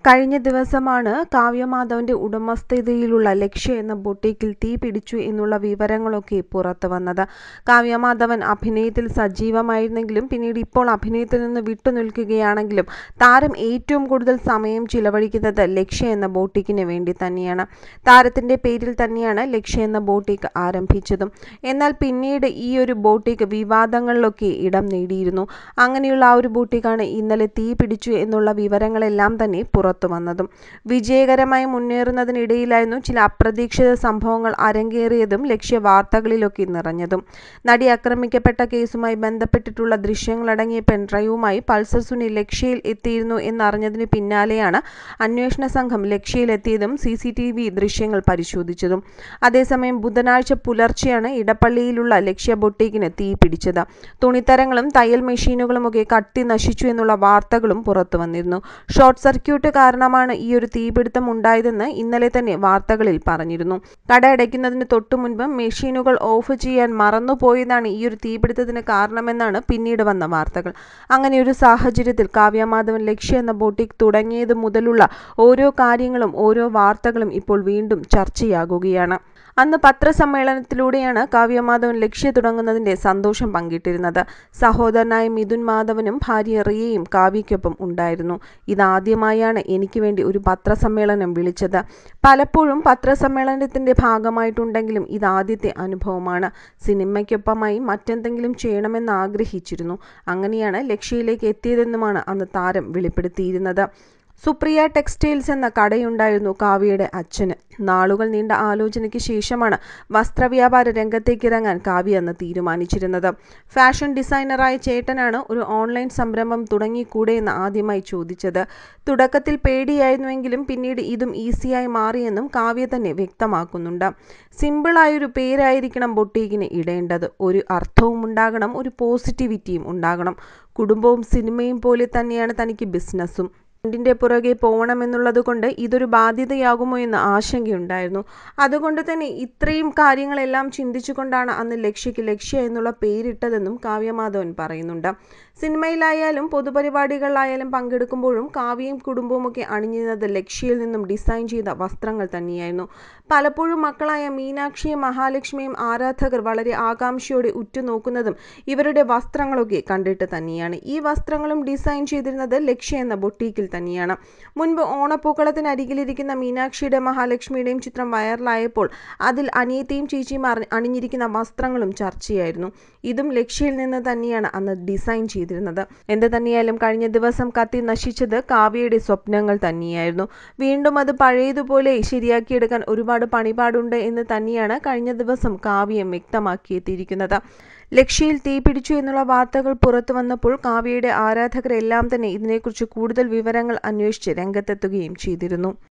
കഴിഞ്ഞ ദിവസമാണ് കാവ്യമാധവന്റെ ഉടമസ്ഥതയിലുള്ള ലക്ഷ്യ എന്ന ബൊട്ടീക്കിൽ തീ പിടിച്ചു എന്നുള്ള വിവരങ്ങളൊക്കെ പുറത്തു വന്നത് കാവ്യമാധവൻ അഭിനയത്തിൽ സജീവമായിരുന്നെങ്കിലും പിന്നീട് ഇപ്പോൾ അഭിനയത്തിൽ നിന്ന് വിട്ടുനിൽക്കുകയാണെങ്കിലും താരം ഏറ്റവും കൂടുതൽ സമയം ചിലവഴിക്കുന്നത് ലക്ഷ്യ എന്ന ബോട്ടിക്കിന് വേണ്ടി തന്നെയാണ് താരത്തിന്റെ പേരിൽ തന്നെയാണ് ലക്ഷ്യ എന്ന ബോട്ടിക്ക് ആരംഭിച്ചതും എന്നാൽ പിന്നീട് ഈ ഒരു ബോട്ടിക്ക് വിവാദങ്ങളിലൊക്കെ ഇടം നേടിയിരുന്നു അങ്ങനെയുള്ള ആ ഒരു ബോട്ടിക്കാണ് ഇന്നലെ തീ പിടിച്ചു എന്നുള്ള വിവരങ്ങളെല്ലാം തന്നെ പുറത്തു വന്നതും വിജയകരമായി മുന്നേറുന്നതിനിടയിലായിരുന്നു ചില അപ്രതീക്ഷിത സംഭവങ്ങൾ അരങ്ങേറിയതും ലക്ഷ്യ വാർത്തകളിലൊക്കെ നിറഞ്ഞതും നടി ആക്രമിക്കപ്പെട്ട കേസുമായി ബന്ധപ്പെട്ടിട്ടുള്ള ദൃശ്യങ്ങളടങ്ങിയ പെൻഡ്രൈവുമായി പൾസർ സുനി ലക്ഷ്യയിൽ എത്തിയിരുന്നു എന്നറിഞ്ഞതിന് പിന്നാലെയാണ് അന്വേഷണ സംഘം ലക്ഷ്യയിലെത്തിയതും സി സി ടി വി ദൃശ്യങ്ങൾ പരിശോധിച്ചതും അതേസമയം ബുധനാഴ്ച പുലർച്ചെയാണ് ഇടപ്പള്ളിയിലുള്ള ലക്ഷ്യ ബൊട്ടീക്കിന് തീ പിടിച്ചത് തുണിത്തരങ്ങളും തയ്യൽ മെഷീനുകളുമൊക്കെ കത്തി നശിച്ചു എന്നുള്ള വാർത്തകളും പുറത്തു വന്നിരുന്നു ഷോർട്ട് സർക്യൂട്ട് കാരണമാണ് ഈ ഒരു തീപിടുത്തം ഉണ്ടായതെന്ന് ഇന്നലെ തന്നെ വാർത്തകളിൽ പറഞ്ഞിരുന്നു കട അടയ്ക്കുന്നതിന് തൊട്ടു മുൻപ് മെഷീനുകൾ ഓഫ് ചെയ്യാൻ മറന്നുപോയതാണ് ഈ ഒരു തീപിടുത്തത്തിന് കാരണമെന്നാണ് പിന്നീട് വന്ന വാർത്തകൾ അങ്ങനെ ഒരു സാഹചര്യത്തിൽ കാവ്യമാധവൻ ലക്ഷ്യ എന്ന ബോട്ടിക് തുടങ്ങിയത് മുതലുള്ള ഓരോ കാര്യങ്ങളും ഓരോ വാർത്തകളും ഇപ്പോൾ വീണ്ടും ചർച്ചയാകുകയാണ് അന്ന് പത്രസമ്മേളനത്തിലൂടെയാണ് കാവ്യമാധവൻ ലക്ഷ്യ തുടങ്ങുന്നതിന്റെ സന്തോഷം പങ്കിട്ടിരുന്നത് സഹോദരനായ മിഥുൻ മാധവനും ഭാര്യ റിയയും കാവ്യയ്ക്കൊപ്പം ഉണ്ടായിരുന്നു ഇതാദ്യമായാണ് എനിക്ക് വേണ്ടി ഒരു പത്രസമ്മേളനം വിളിച്ചത് പലപ്പോഴും പത്രസമ്മേളനത്തിന്റെ ഭാഗമായിട്ടുണ്ടെങ്കിലും ഇതാദ്യത്തെ അനുഭവമാണ് സിനിമയ്ക്കൊപ്പമായി മറ്റെന്തെങ്കിലും ചെയ്യണമെന്ന് ആഗ്രഹിച്ചിരുന്നു അങ്ങനെയാണ് ലക്ഷ്യയിലേക്ക് എത്തിയതെന്നുമാണ് അന്ന് താരം വെളിപ്പെടുത്തിയിരുന്നത് സുപ്രിയ ടെക്സ്റ്റൈൽസ് എന്ന കടയുണ്ടായിരുന്നു കാവ്യയുടെ അച്ഛന് നാളുകൾ നീണ്ട ആലോചനയ്ക്ക് ശേഷമാണ് വസ്ത്രവ്യാപാര രംഗത്തേക്ക് ഇറങ്ങാൻ കാവ്യ അന്ന് തീരുമാനിച്ചിരുന്നത് ഫാഷൻ ഡിസൈനറായ ചേട്ടനാണ് ഒരു ഓൺലൈൻ സംരംഭം തുടങ്ങിക്കൂടെ എന്ന് ആദ്യമായി ചോദിച്ചത് തുടക്കത്തിൽ പേടിയായിരുന്നുവെങ്കിലും പിന്നീട് ഇതും ഈസിയായി മാറിയെന്നും കാവ്യ തന്നെ വ്യക്തമാക്കുന്നുണ്ട് സിമ്പിളായൊരു പേരായിരിക്കണം ബൊട്ടീക്കിന് ഇടേണ്ടത് ഒരു അർത്ഥവും ഉണ്ടാകണം ഒരു പോസിറ്റിവിറ്റിയും ഉണ്ടാകണം കുടുംബവും സിനിമയും പോലെ തന്നെയാണ് തനിക്ക് ബിസിനസ്സും ിന്റെ പുറകെ പോകണമെന്നുള്ളത് കൊണ്ട് ഇതൊരു ബാധ്യതയാകുമോ എന്ന ആശങ്കയുണ്ടായിരുന്നു അതുകൊണ്ട് തന്നെ ഇത്രയും കാര്യങ്ങളെല്ലാം ചിന്തിച്ചുകൊണ്ടാണ് അന്ന് ലക്ഷ്യയ്ക്ക് ലക്ഷ്യ എന്നുള്ള പേരിട്ടതെന്നും കാവ്യമാധവൻ പറയുന്നുണ്ട് സിനിമയിലായാലും പൊതുപരിപാടികളിലായാലും പങ്കെടുക്കുമ്പോഴും കാവ്യയും കുടുംബവും ഒക്കെ അണിഞ്ഞിരുന്നത് ലക്ഷ്യയിൽ നിന്നും ഡിസൈൻ ചെയ്ത വസ്ത്രങ്ങൾ തന്നെയായിരുന്നു പലപ്പോഴും മക്കളായ മീനാക്ഷിയും മഹാലക്ഷ്മിയും ആരാധകർ വളരെ ആകാംക്ഷയോടെ ഉറ്റുനോക്കുന്നതും ഇവരുടെ വസ്ത്രങ്ങളൊക്കെ കണ്ടിട്ട് തന്നെയാണ് ഈ വസ്ത്രങ്ങളും ഡിസൈൻ ചെയ്തിരുന്നത് ലക്ഷ്യ എന്ന ബൊട്ടീക്കിൽ തന്നെയാണ് മുൻപ് ഓണപ്പൂക്കളത്തിന് അരികിലിരിക്കുന്ന മീനാക്ഷിയുടെ മഹാലക്ഷ്മിയുടെയും ചിത്രം വൈറലായപ്പോൾ അതിൽ അനിയത്തിയും ചേച്ചിയും അണിഞ്ഞിരിക്കുന്ന വസ്ത്രങ്ങളും ചർച്ചയായിരുന്നു ഇതും ലക്ഷ്യയിൽ നിന്ന് തന്നെയാണ് അന്ന് ഡിസൈൻ ചെയ്തിരുന്നത് എന്ത് തന്നെയായാലും കഴിഞ്ഞ ദിവസം കത്തി നശിച്ചത് കാവ്യയുടെ സ്വപ്നങ്ങൾ തന്നെയായിരുന്നു വീണ്ടും അത് പഴയതുപോലെ ശരിയാക്കിയെടുക്കാൻ ഒരുപാട് പണിപാടുണ്ട് എന്ന് തന്നെയാണ് കഴിഞ്ഞ ദിവസം കാവ്യം വ്യക്തമാക്കിയെത്തിയിരിക്കുന്നത് ലക്ഷ്യയിൽ തീ പിടിച്ചു എന്നുള്ള വാർത്തകൾ പുറത്തു വന്നപ്പോൾ കാവ്യയുടെ ആരാധകരെല്ലാം തന്നെ ഇതിനെക്കുറിച്ച് കൂടുതൽ വിവരങ്ങൾ അന്വേഷിച്ച് രംഗത്തെത്തുകയും ചെയ്തിരുന്നു